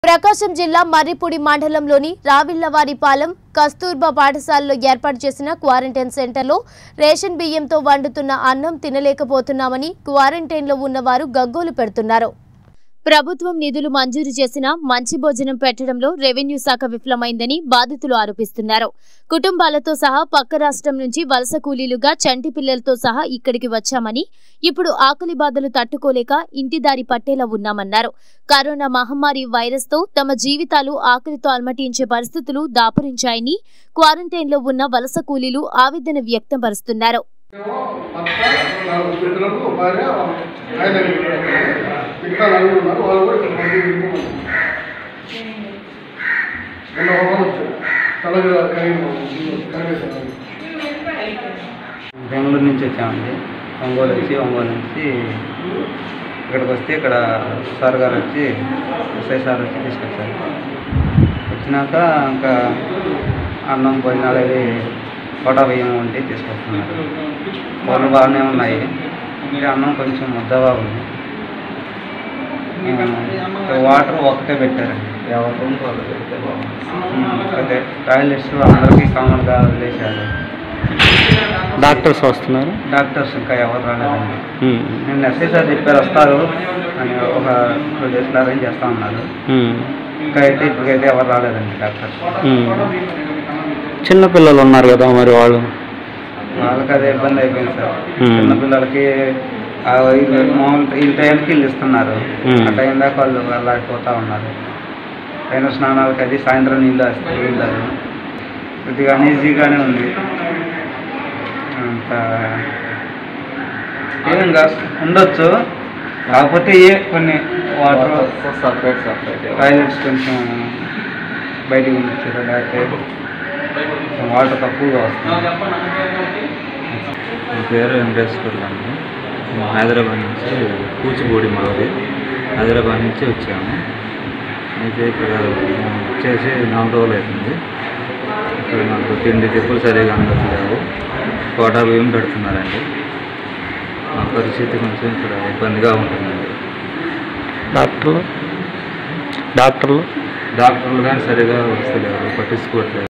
ప్రకాశం జిల్లా మర్రిపూడి మండలంలోని రావిళ్లవారిపాలెం కస్తూర్బా పాఠశాలలో ఏర్పాటు చేసిన క్వారంటైన్ సెంటర్లో రేషన్ బియ్యంతో వండుతున్న అన్నం తినలేకపోతున్నామని క్వారంటైన్లో ఉన్నవారు గగ్గోలు పెడుతున్నారు ప్రభుత్వం నిధులు మంజూరు చేసినా మంచి భోజనం పెట్టడంలో రెవెన్యూ శాఖ విఫలమైందని బాధితులు ఆరోపిస్తున్నారు కుటుంబాలతో సహా పక్క రాష్ట్రం నుంచి వలస కూలీలుగా చంటి పిల్లలతో సహా ఇక్కడికి వచ్చామని ఇప్పుడు ఆకలి బాధలు తట్టుకోలేక ఇంటిదారి పట్టేలా ఉన్నామన్నారు కరోనా మహమ్మారి వైరస్తో తమ జీవితాలు ఆకలితో అలమటించే పరిస్థితులు దాపురించాయని క్వారంటైన్లో ఉన్న వలస కూలీలు ఆవేదన వ్యక్తం పరుస్తున్నారు భర్త నాలుగు పిల్లలకు భార్య ఆయన మిగతా నలుగురు ఉన్నారు వాళ్ళు కూడా ఇక్కడ మంది వెళ్ళిపోమన్నారు నిన్న ఒక వచ్చారు తలగా కనిపిస్తారు బెంగళూరు నుంచి వచ్చామండి ఒంగోలు వచ్చి ఒంగోలు నుంచి ఇక్కడికి వస్తే ఇక్కడ సార్ గారు వచ్చి ఎస్ఐ సార్ వచ్చి తీసుకొచ్చారు వచ్చినాక ఇంకా అన్నం భోజనాలు అవి కోటా బియ్యం వంటి తీసుకొస్తున్నారు వాళ్ళు బాగానే ఉన్నాయి ఇంకా అన్నం కొంచెం ముద్దగా ఉంది ఆ, వాటర్ ఒక్కటే పెట్టారండి ఎవరి రూమ్ వాళ్ళు పెడితే బాగుంది అదే టాయిలెట్స్ అందరికీ కామన్గా వదిలేశారు డాక్టర్స్ వస్తున్నారు డాక్టర్స్ ఇంకా ఎవరు రాలేదండి నేను ఎస్ఐ సార్ చెప్పారు వస్తారు అని ఒక టూ డేస్లో అరేంజ్ చేస్తా ఉన్నారు ఇంకా అయితే ఇప్పటికైతే ఎవరు రాలేదండి డాక్టర్స్ చిన్న పిల్లలు ఉన్నారు కదా మరి వాళ్ళు వాళ్ళకి అదే ఇబ్బంది అయిపోయింది సార్ Hmm. చిన్నపిల్లలకి ఆ వీళ్ళు మామూలు ఈ టైంకి వీళ్ళు ఇస్తున్నారు Hmm. ఆ టైం దాకా వాళ్ళు వెళ్ళాడిపోతూ ఉన్నారు పైన స్నానాలకి అది సాయంత్రం నీళ్ళు వేస్తారు వెళ్తారు కొద్దిగా అన్ఈజీగానే ఉంది అంత ఏం కాదు ఉండొచ్చు కాకపోతే ఏ కొన్ని వాటర్ సపరేట్ సపరేట్ టాయిలెట్స్ కొంచెం బయటికి ఉండొచ్చు లేకపోతే కొంచెం వాటర్ తక్కువగా వస్తుంది నా పేరు వెంకటేశ్వర్లు అండి మేము హైదరాబాద్ నుంచి కూచిపూడి మాది హైదరాబాద్ నుంచి వచ్చాము అయితే ఇక్కడ మేము వచ్చేసి నాలుగు రోజులు అవుతుంది ఇక్కడ మాకు తిండి తిప్పులు సరిగా అందట్లేవు కోటా బియ్యం పెడుతున్నారండి మా పరిస్థితి కొంచెం ఇక్కడ ఇబ్బందిగా ఉంటుందండి డాక్టర్లు డాక్టర్లు డాక్టర్లు కానీ సరిగా వస్తలేరు పట్టించుకోవట్లేదు